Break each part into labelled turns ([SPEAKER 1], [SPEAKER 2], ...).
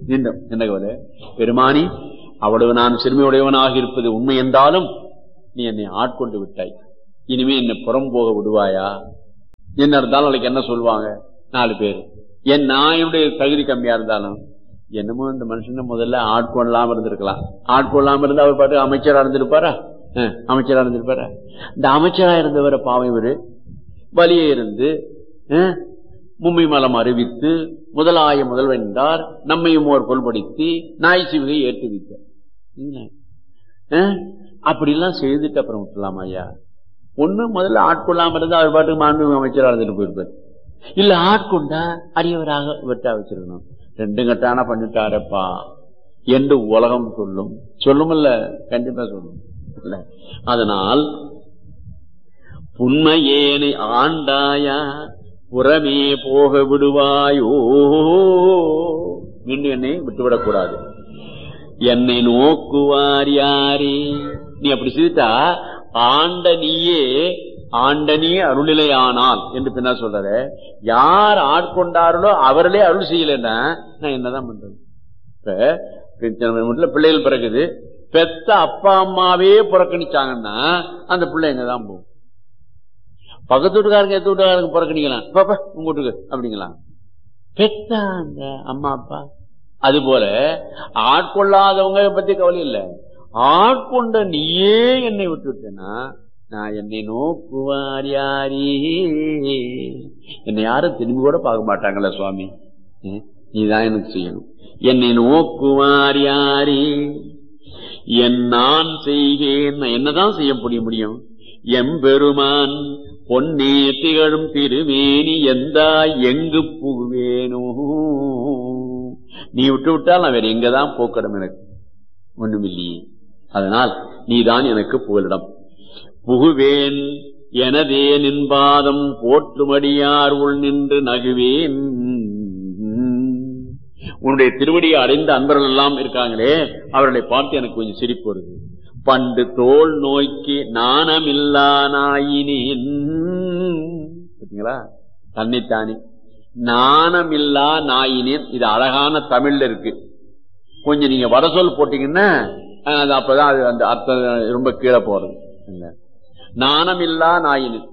[SPEAKER 1] மீண்டும் என்ன கவலை பெருமானி அவ்வளவு நான் சிறுமையுடையவனாக இருப்பது உண்மை என்றாலும் நீ என்னை ஆட்கொண்டு விட்டாய் இனிமே என்னை புறம் போக விடுவாயா என்ன இருந்தாலும் நாளைக்கு என்ன சொல்லுவாங்க நாலு பேர் என் நாயுடைய தகுதி கம்மியா இருந்தாலும் என்னமோ இந்த மனுஷனை முதல்ல ஆட்கொள்ளாம இருந்திருக்கலாம் ஆட்கொள்ளாம இருந்து அவர் பாட்டு அமைச்சரா இருந்திருப்பாரா அஹ், அமைச்சரா இருந்திருப்பாரா இந்த அமைச்சரா இருந்தவரை பாவம் இவரு வலியே இருந்து அஹ், மும்மை மலம் அறிவித்து முதலாய முதல்வன் என்றார் நம்மையும் ஓர் கொள்படுத்தி நாய் சிவிகை ஏற்றுவித்தார் என்ன? அஹ், அப்படிலாம் செய்துட்டு அப்புறம் விட்டுலாம் ஐயா ஒண்ணு முதல்ல ஆட்கொள்ளாம இருந்தா அவர் பாட்டுக்கு மாண்பு அமைச்சரா இருந்துட்டு போயிருப்பார் இல்ல ஆட்கொண்டா அரியவராக வெட்டா வச்சிருக்கணும் ரெண்டு கட்டான பண்ணிட்டாரப்பா என்று உலகம் சொல்லும் சொல்லுமில்ல கண்டிப்பா சொல்லும் இல்ல அதனால் புன்மையேனை ஆண்டாயா புறமே போக விடுவாயோ மீண்டும் என்னை விட்டுவிடக் கூடாது என்னை நோக்குவார் யாரே நீ அப்படி சிரித்தா ஆண்ட நீயே ஆண்ட நீ அருளிலையானால் என்று பின்னா சொல்ற யார் ஆட்கொண்டார்களோ அவர்களே அருள் செய்யலைன்னா நான் என்னதான் பண்றது இப்ப நம்ம வீட்டுல பிள்ளைகள் பிறகுது பெத்த அப்பா அம்மாவே புறக்கணிச்சாங்கன்னா அந்த பிள்ளை எங்கதான் போகும் பக்கத்து வீட்டுக்காரங்க எத்த வீட்டுக்காரங்க புறக்கணிக்கலாம் பாப்பா உங்க வீட்டுக்கு அப்படிங்களாம் பெத்த அந்த அம்மா அப்பா அது போல ஆட்கொள்ளாதவங்க பத்தி கவலை இல்லை ஆட்கொண்ட நீயே என்னை விட்டுட்டேன்னா நான் என்னை நோக்குவார் யாரே என்னை யாரும் திரும்பி கூட பார்க்க மாட்டாங்கல்ல சுவாமி ம், நீதான் எனக்கு செய்யணும் என்னை நோக்குவார் யாரே என் நான் செய்கேன் நான் என்னதான் செய்ய முடிய முடியும் எம்பெருமான் பொன்னே திகழும் திருமேனி எந்தா எங்கு புகுவேனோ நீ விட்டு விட்டால் நான் வேற எங்கதான் போக்கடும் எனக்கு ஒண்ணுமில்லையே அதனால் நீதான் எனக்கு புகலிடம் புகுவேன் எனதே நின்பாதம் போற்றுமடியார் உள் நின்று நகுவேன் உன்னுடைய திருவடியை அடைந்த அன்பர்கள் எல்லாம் இருக்காங்களே அவர்களை பார்த்து எனக்கு கொஞ்சம் சிரிப்பு வருது பண்டு தோல் நோய்க்கு நாணமில்லா நாயினேன் பார்த்தீங்களா தன்னைத்தானே நாணமில்லா நாயினேன் இது அழகான தமிழ்ல இருக்கு கொஞ்சம் நீங்க வட சொல் போட்டீங்கன்னா அஹ், அது அப்பதான் அது அந்த அர்த்தம் ரொம்ப கீழே போறது இல்ல நாணமில்லா நாயினேன்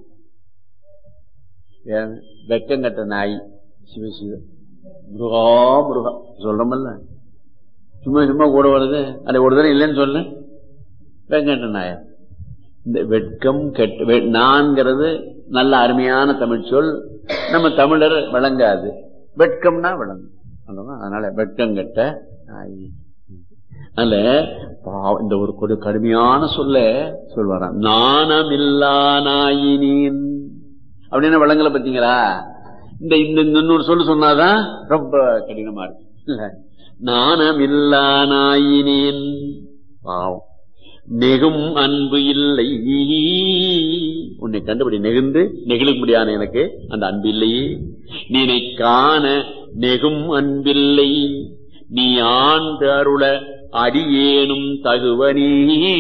[SPEAKER 1] ஏன், வெக்கங்கட்ட நாய் சிவ சிவ முருகா முருகா சொல்றமல்ல சும்மா சும்மா கூட வருது அது ஒரு தடவை இல்லைன்னு சொல்லு வெங்கட்ட நாயா இந்த வெட்கம் கெட்ட வெ- நான்கிறது நல்ல அருமையான தமிழ் சொல் நம்ம தமிழர் விளங்காது வெட்கம்னா விளங்கும் அல்லவா? அதனால வெட்கம் கெட்ட நாய் அதனால பாவம் இந்த ஒரு கொடு கடுமையான சொல்ல சொல்வாராம் நாணமில்லா நாயினேன் அப்படின்னு விளங்கல பாத்தீங்களா இந்த இந்த இந்த இன்னொரு சொல்லு சொன்னாதான் ரொம்ப கடினமா இருக்கு இல்ல நாணமில்லா நாயினேன் பாவம் நெகும் அன்பு இல்லை உன்னை கண்டுபிடி நெகிழ்ந்து நெகிழும்படியான எனக்கு அந்த அன்பு இல்லையே நீனை காண நெகும் அன்பில்லை நீ ஆண்டு அருள அடியேனும் தகுவனே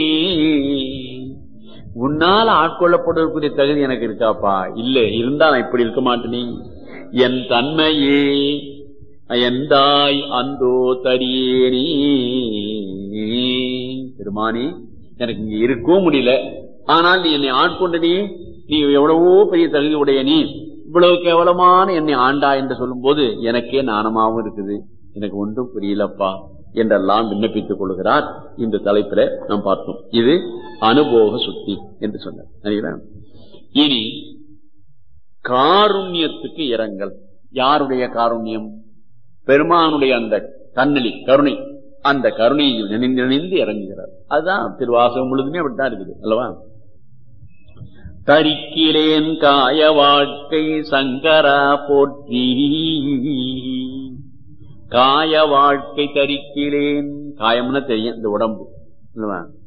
[SPEAKER 1] உன்னால் ஆட்கொள்ளப்படுவதற்குரிய தகுதி எனக்கு இருக்காப்பா இல்ல இருந்தா நான் இப்படி இருக்க மாட்டேனே என் தன்மையே எந்தாய் அந்தோ தரியேனே பெருமானி எனக்கு இங்க இருக்கவும் முடியல ஆனால் நீ என்னை ஆட்கொண்ட நீ நீ எவ்வளவோ பெரிய தகுதி உடைய நீ இவ்வளவு கேவலமான என்னை ஆண்டா என்று சொல்லும் போது எனக்கே நாணமாவும் இருக்குது எனக்கு ஒன்றும் புரியலப்பா என்றெல்லாம் விண்ணப்பித்துக் கொள்கிறார் இந்த தலைப்பில நாம் பார்த்தோம் இது அனுபோக சுத்தி என்று சொன்னார் சரிங்களா? இனி காருண்யத்துக்கு இரங்கல் யாருடைய காருண்யம் பெருமானுடைய அந்த தன்னலி கருணை அந்த கருணையை நினைந்து நினைந்து இறங்குகிறார் அதுதான் திருவாசகம் முழுதுமே அப்படித்தான் இருக்குது அல்லவா தரிக்கிறேன் காய வாழ்க்கை சங்கரா போற்றி காய வாழ்க்கை தரிக்கிறேன் காயம்னா தெரியும் இந்த உடம்பு இல்லவா